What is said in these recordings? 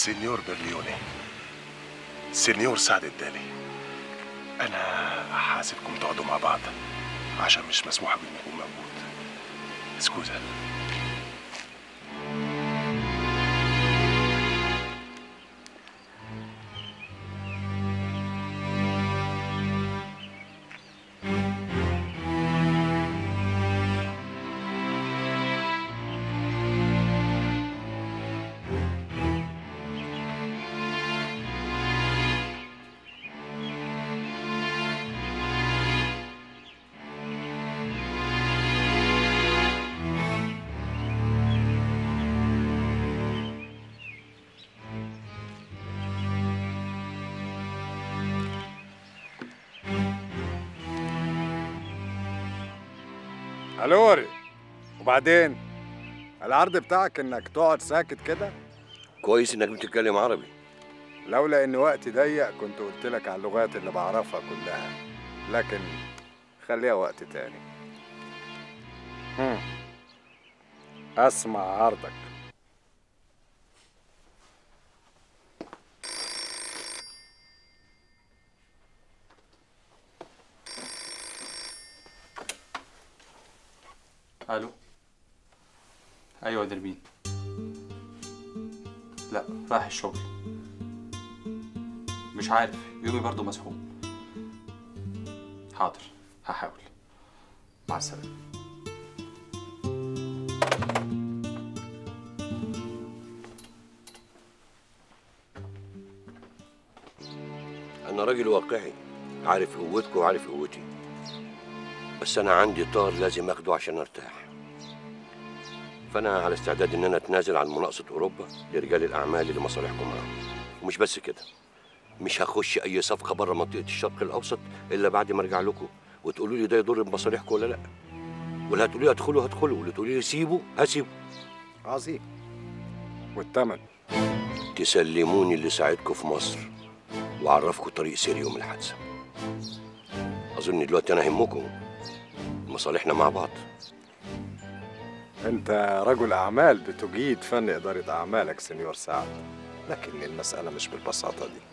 سينيور برليوني سينيور سعد الدالي انا حاسبكم تقعدوا مع بعض عشان مش مسموح بيكم يكون موجود سكوزا الوري وبعدين العرض بتاعك انك تقعد ساكت كده كويس انك بتتكلم عربي لولا ان وقتي ضيق كنت قلت لك على اللغات اللي بعرفها كلها لكن خليها وقت تاني هم. اسمع عرضك الو ايوه دربين لا رايح الشغل مش عارف يومي برضو مسحوم حاضر هحاول مع السلامه انا راجل واقعي عارف قوتك وعارف قوتي بس انا عندي طار لازم اخده عشان ارتاح فانا على استعداد ان انا اتنازل عن مناقصه اوروبا لرجال الاعمال اللي مصالحكم معاهم ومش بس كده مش هخش اي صفقه بره منطقه الشرق الاوسط الا بعد ما ارجع لكم وتقولوا لي ده يضر بمصالحكم ولا لا ولا هتقولوا لي ادخلوا هدخلوا واللي تقولوا لي سيبوا هسيبوا عظيم والتمن تسلموني اللي ساعدكم في مصر واعرفكم طريق سير يوم الحادثه اظن دلوقتي انا همكم مصالحنا مع بعض انت رجل اعمال بتجيد فن اداره اعمالك سنيور سعد لكن المساله مش بالبساطه دي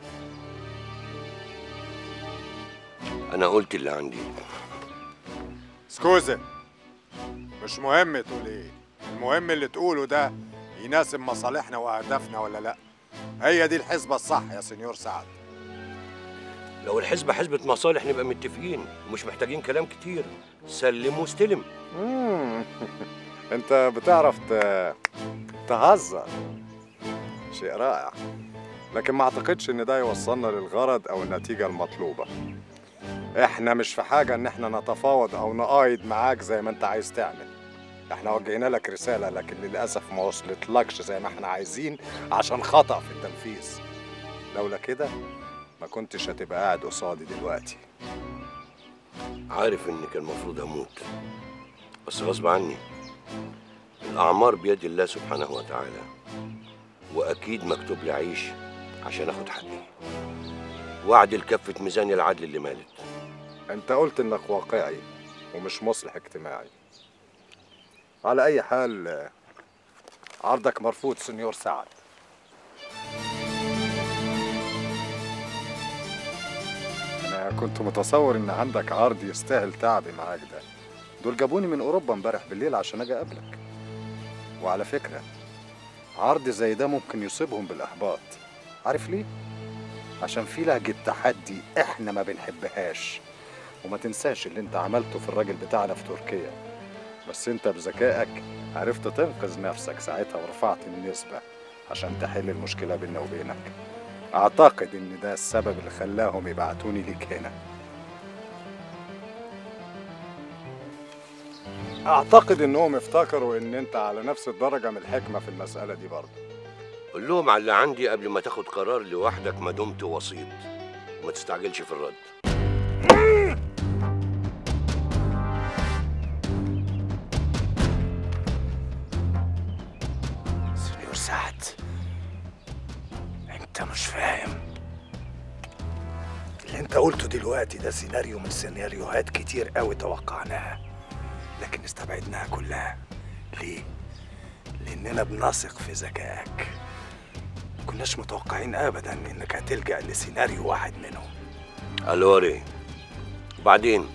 انا قلت اللي عندي سكوزة مش مهم تقول ايه المهم اللي تقوله ده يناسب مصالحنا واهدافنا ولا لا هي دي الحسبه الصح يا سنيور سعد لو الحسبة حسبة مصالح نبقى متفقين ومش محتاجين كلام كتير سلم واستلم مم. انت بتعرف ت... تهزر شيء رائع لكن ما اعتقدش ان ده يوصلنا للغرض او النتيجة المطلوبة احنا مش في حاجة ان احنا نتفاوض او نقايد معاك زي ما انت عايز تعمل احنا وجهنا لك رسالة لكن للأسف ما وصلتلكش زي ما احنا عايزين عشان خطأ في التنفيذ لولا كده ما كنتش هتبقى قاعد قصادي دلوقتي عارف ان كان المفروض اموت بس غصب عني الاعمار بيد الله سبحانه وتعالى واكيد مكتوب لي اعيش عشان اخد حقي واعدل كفة ميزان العدل اللي مالت انت قلت انك واقعي ومش مصلح اجتماعي على اي حال آه، عرضك مرفوض سنيور سعد انا كنت متصور ان عندك عرض يستاهل تعبي معاك ده دول جابوني من اوروبا امبارح بالليل عشان اجي اقابلك وعلى فكره عرض زي ده ممكن يصيبهم بالاحباط عارف ليه عشان في لهجه تحدي احنا ما بنحبهاش وما تنساش اللي انت عملته في الراجل بتاعنا في تركيا بس انت بذكائك عرفت تنقذ نفسك ساعتها ورفعت النسبة عشان تحل المشكلة بيننا وبينك اعتقد ان ده السبب اللي خلاهم يبعتوني ليك هنا اعتقد انهم افتكروا ان انت على نفس الدرجة من الحكمة في المسألة دي برضه قول لهم على اللي عندي قبل ما تاخد قرار لوحدك ما دمت وسيط وما تستعجلش في الرد سنيور سعد انت مش فاهم اللي انت قلته دلوقتي ده سيناريو من سيناريوهات كتير قوي توقعناها لكن استبعدناها كلها ليه؟ لاننا بنثق في ذكائك كناش متوقعين ابدا انك هتلجأ لسيناريو واحد منهم الوري وبعدين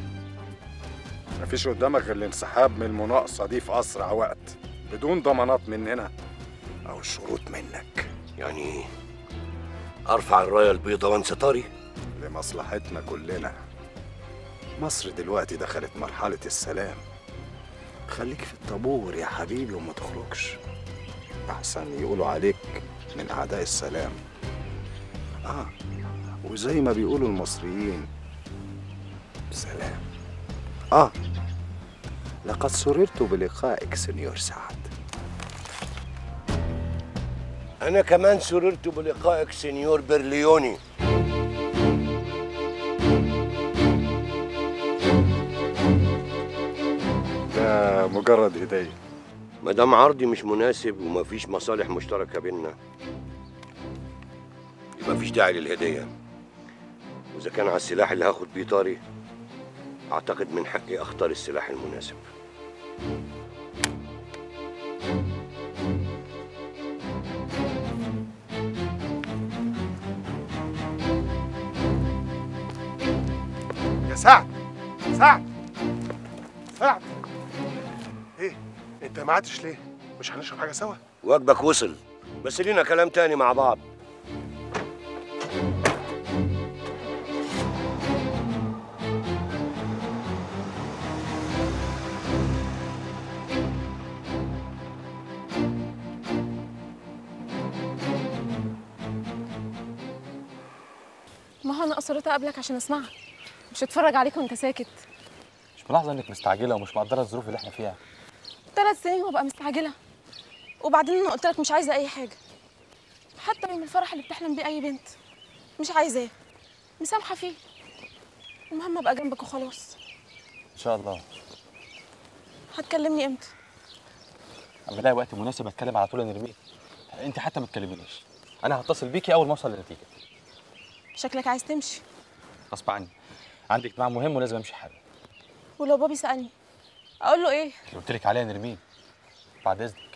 مفيش قدامك غير الانسحاب من المناقصة دي في أسرع وقت بدون ضمانات مننا او الشروط منك يعني ارفع الرايه البيضاء وانسى طاري لمصلحتنا كلنا مصر دلوقتي دخلت مرحلة السلام خليك في الطابور يا حبيبي وما تخرجش أحسن يقولوا عليك من أعداء السلام آه وزي ما بيقولوا المصريين سلام آه لقد سررت بلقائك سنيور سعد انا كمان سررت بلقائك سنيور برليوني ده مجرد هدية ما دام عرضي مش مناسب ومفيش مصالح مشتركه بينا يبقى مفيش داعي للهديه واذا كان على السلاح اللي هاخد بيه طاري اعتقد من حقي اختار السلاح المناسب يا سعد سعد سعد ايه انت ما عدتش ليه مش هنشرب حاجه سوا واجبك وصل بس لينا كلام تاني مع بعض ما هو انا اصريت اقابلك عشان اسمعك مش اتفرج عليك وانت ساكت مش ملاحظه انك مستعجله ومش مقدره الظروف اللي احنا فيها ثلاث سنين وابقى مستعجله وبعدين انا قلت لك مش عايزه اي حاجه حتى يوم الفرح اللي بتحلم بيه اي بنت مش عايزاه مسامحه فيه المهم ابقى جنبك وخلاص ان شاء الله هتكلمني امتى اما الاقي وقت مناسب اتكلم على طول يا نرمين انت حتى ما تكلمنيش انا هتصل بيكي اول ما اوصل لنتيجه شكلك عايز تمشي غصب عني عندي اجتماع مهم ولازم امشي حالا ولو بابي سالني اقول له ايه اللي قلت لك عليها يا نرمين بعد اذنك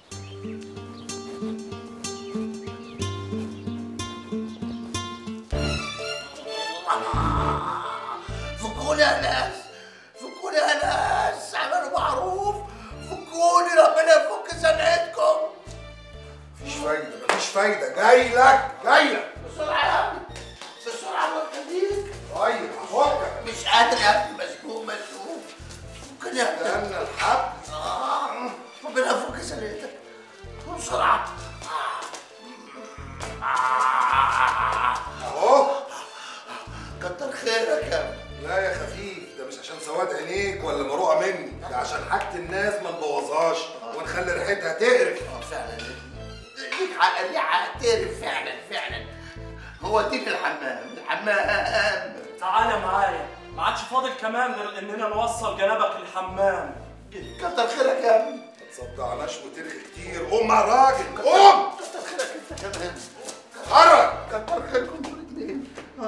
فكوني يا ناس فكوني يا ناس اعملوا معروف فكوني ربنا يفك زنقتكم مفيش فايده مفيش فايده جاي لك جاي لك بسرعه يا ابني بسرعه الله يخليك طيب هفكك مش قادر يا ابني مزنوق مزنوق فكني يا ابني استنى الحبل آه، ربنا يفك زنقتك بسرعه اهو كتر خيرك يا ابني لا يا خفيف ده مش عشان سواد عينيك ولا مروءه مني ده عشان حاجه الناس ما نبوظهاش ونخلي ريحتها تقرف آه، فعلا ليك حق ليك حق تعرف فعلا فعلا هو ديك الحمام الحمام تعالى معايا ما عادش فاضل كمان غير اننا نوصل جنابك الحمام كتر خيرك يا ابني ما تصدعناش وترغي كتير قوم مع الراجل قوم كتر خيرك انت كمان اتحرك كتر خيركم انتوا الاثنين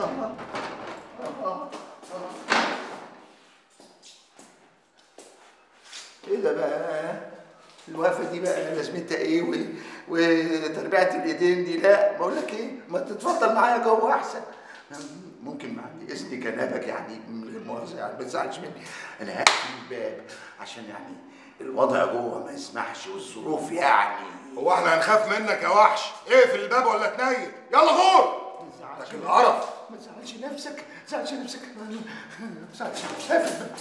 ايه ده بقى الوقفه دي بقى لازمتها ايه و... وتربيعه الايدين دي لا بقول لك ايه ما تتفضل معايا جوه احسن ممكن بعد اذن جنابك يعني من غير مؤاخذه يعني ما تزعلش مني انا هقفل الباب عشان يعني الوضع جوه ما يسمحش والظروف يعني هو احنا هنخاف منك يا وحش اقفل الباب ولا تنيل يلا غور لكن القرف ما تزعلش نفسك ما تزعلش نفسك ما تزعلش نفسك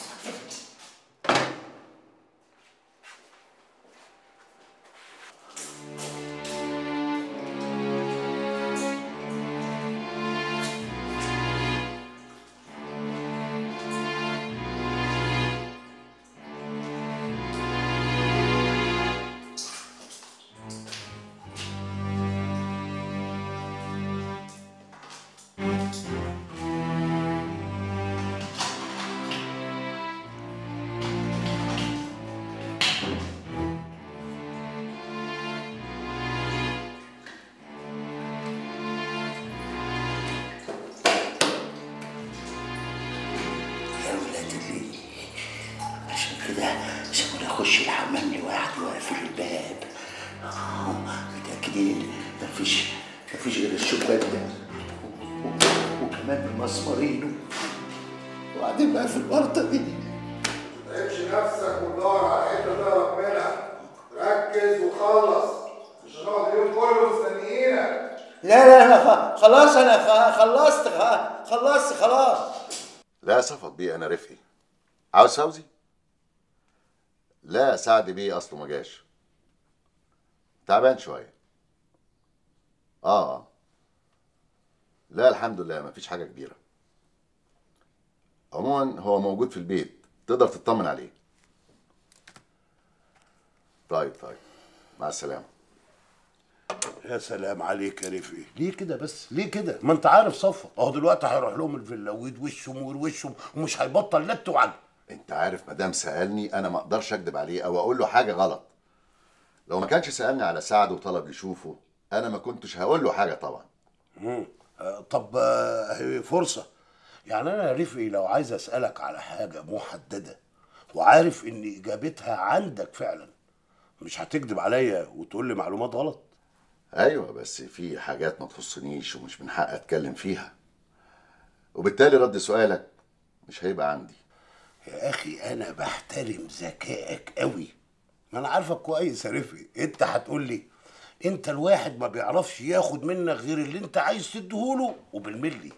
يا ولاد الليل عشان كده سيبوني اخش الحمام لوحدي واقفل الباب آه، متاكدين ان مفيش مسمارينه وبعدين بقى في الورطه دي تتعبش نفسك وتدور على حته تهرب منها ركز وخلص مش هنقعد اليوم كله مستنيينك لا لا لا خ- خلاص انا خ- خلصت خ- خلصت خلاص لا صفت بيه انا رفقي عاوز فوزي لا سعد بيه اصله ما جاش تعبان شويه اه آه. لا الحمد لله ما فيش حاجه كبيره عموما هو موجود في البيت تقدر تطمن عليه طيب طيب مع السلامه يا سلام عليك يا رفقي ليه كده بس ليه كده ما انت عارف صفا اهو دلوقتي هيروح لهم الفيلا ويدوشهم ويروشهم ومش هيبطل لت وعجل انت عارف ما دام سالني انا ما اقدرش اكذب عليه او اقول له حاجه غلط لو ما كانش سالني على سعد وطلب يشوفه انا ما كنتش هقول له حاجه طبعا مم. آه، طب آه، هي فرصه يعني انا يا رفقي لو عايز اسالك على حاجه محدده وعارف ان اجابتها عندك فعلا مش هتكذب عليا وتقول لي معلومات غلط ايوه بس في حاجات ما تخصنيش ومش من حقي اتكلم فيها وبالتالي رد سؤالك مش هيبقى عندي يا اخي انا بحترم ذكائك قوي ما انا عارفك كويس يا رفقي انت هتقول لي انت الواحد ما بيعرفش ياخد منك غير اللي انت عايز تديهوله وبالملي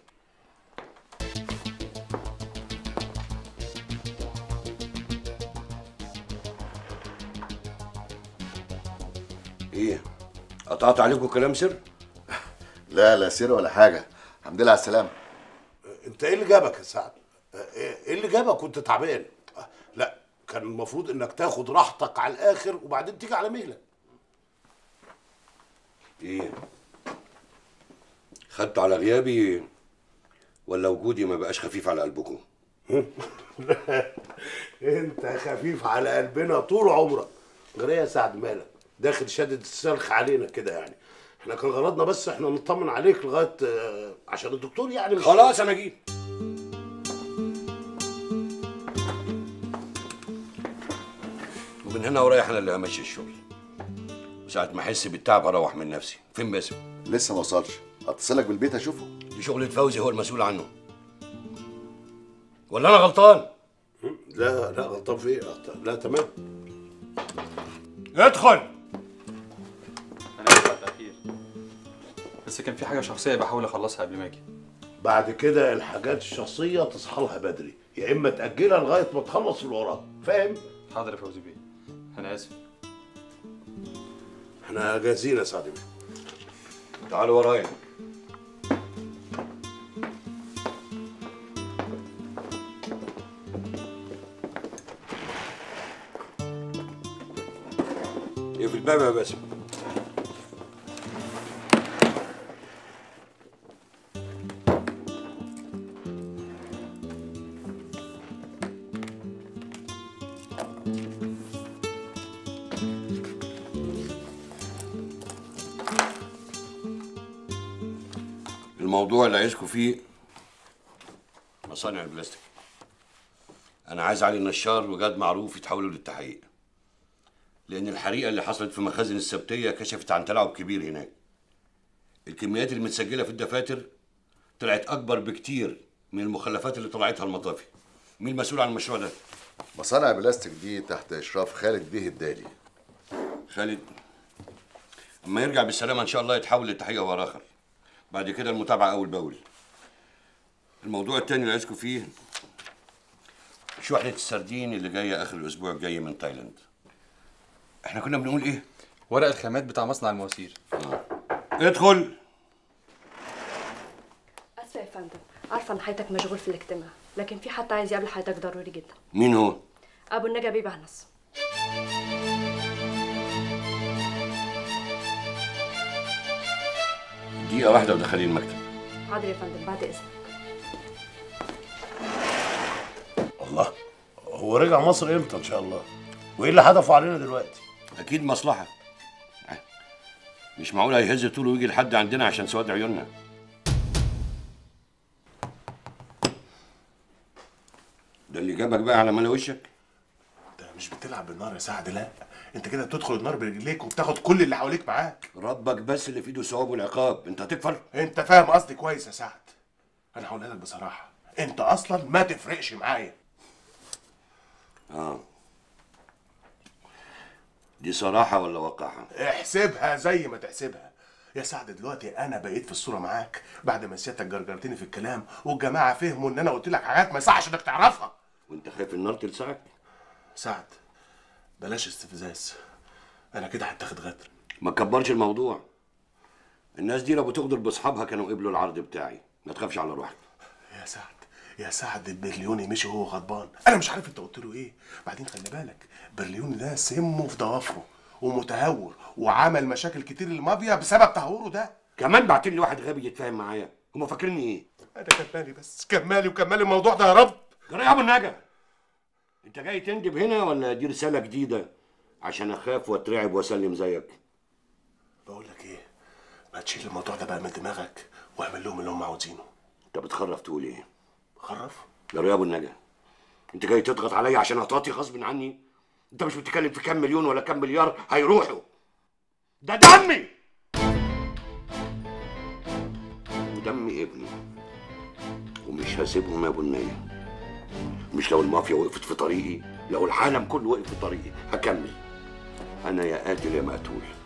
ايه قطعت عليكم كلام سر لا لا سر ولا حاجه الحمد لله على السلامه انت ايه اللي جابك يا سعد ايه اللي جابك وانت تعبان لا كان المفروض انك تاخد راحتك على الاخر وبعدين تيجي على مهلك ايه خدتوا على غيابي ولا وجودي ما بقاش خفيف على قلبكم انت خفيف على قلبنا طول عمرك غير ايه يا سعد مالك داخل شادد السلخ علينا كده يعني احنا كان غرضنا بس احنا نطمن عليك لغايه آه، عشان الدكتور يعني مش خلاص انا جيت ومن هنا ورايح انا اللي همشي الشغل وساعة ما احس بالتعب اروح من نفسي فين باسم لسه ما وصلش اتصلك بالبيت اشوفه دي شغلة فوزي هو المسؤول عنه ولا انا غلطان لا لا غلطان في ايه لا تمام ادخل انا اسف على التاخير بس كان في حاجه شخصيه بحاول اخلصها قبل ما اجي بعد كده الحاجات الشخصيه تصحى لها بدري يا اما تاجلها لغايه ما تخلص اللي وراك فاهم حاضر يا فوزي بيه انا اسف احنا جاهزين يا سعد بيه تعالوا ورايا اقفل الباب يا باسم الموضوع اللي عايزكم فيه مصانع البلاستيك انا عايز علي النشار وجاد معروف يتحولوا للتحقيق لان الحريقه اللي حصلت في مخازن السبتيه كشفت عن تلاعب كبير هناك الكميات اللي متسجله في الدفاتر طلعت اكبر بكتير من المخلفات اللي طلعتها المطافي مين المسؤول عن المشروع ده مصانع بلاستيك دي تحت اشراف خالد بيه الدالي خالد اما يرجع بالسلامه ان شاء الله يتحول للتحقيق ورا اخر بعد كده المتابعه اول باول الموضوع التاني اللي عايزكم فيه شحنة السردين اللي جاية آخر الأسبوع الجاي من تايلاند احنا كنا بنقول إيه؟ ورق الخامات بتاع مصنع المواسير ادخل اسفه يا فندم عارفه ان حضرتك مشغول في الاجتماع لكن في حد عايز يقابل حضرتك ضروري جدا مين هو؟ ابو النجا بيه بهنس دقيقة واحدة ودخلي المكتب حاضر يا فندم بعد اذنك الله هو رجع مصر امتى ان شاء الله وايه اللي هدفه علينا دلوقتي أكيد مصلحة مش معقول هيهز طوله ويجي لحد عندنا عشان سواد عيوننا ده اللي جابك بقى على ملا وشك انت مش بتلعب بالنار يا سعد لا انت كده بتدخل النار برجليك وبتاخد كل اللي حواليك معاك ربك بس اللي في ايده الثواب والعقاب انت هتكفر انت فاهم قصدي كويس يا سعد انا هقولها لك بصراحه انت اصلا ما تفرقش معايا اه دي صراحة ولا وقاحة؟ احسبها زي ما تحسبها يا سعد دلوقتي انا بقيت في الصوره معاك بعد ما سيادتك جرجرتني في الكلام والجماعه فهموا ان انا قلت لك حاجات ما يصحش انك تعرفها وانت خايف النار تلسعك؟ سعد بلاش استفزاز انا كده هتاخد غدر ما تكبرش الموضوع الناس دي لو بتغدر باصحابها كانوا قبلوا العرض بتاعي ما تخافش على روحك يا سعد يا سعد برليوني مشي وهو غضبان انا مش عارف انت قلت له ايه بعدين خلي بالك برليوني ده سمه في ضوافره ومتهور وعمل مشاكل كتير للمافيا بسبب تهوره ده كمان بعت لي واحد غبي يتفاهم معايا هم فاكريني ايه انا كمالي بس كمالي وكمالي الموضوع ده يا رب جرى يا ابو النجا انت جاي تندب هنا ولا دي رساله جديده عشان اخاف واترعب واسلم زيك بقول لك ايه ما تشيل الموضوع ده بقى من دماغك واعمل لهم اللي هم عاوزينه انت بتخرف تقول ايه خرف جرى يا ابو النجا انت جاي تضغط عليا عشان اعطاتي غصب عني انت مش بتتكلم في كام مليون ولا كام مليار هيروحوا ده دمي ودم ابني ومش هسيبهم يا ابو النية مش لو المافيا وقفت في طريقي لو العالم كله وقف في طريقي هكمل انا يا قاتل يا مقتول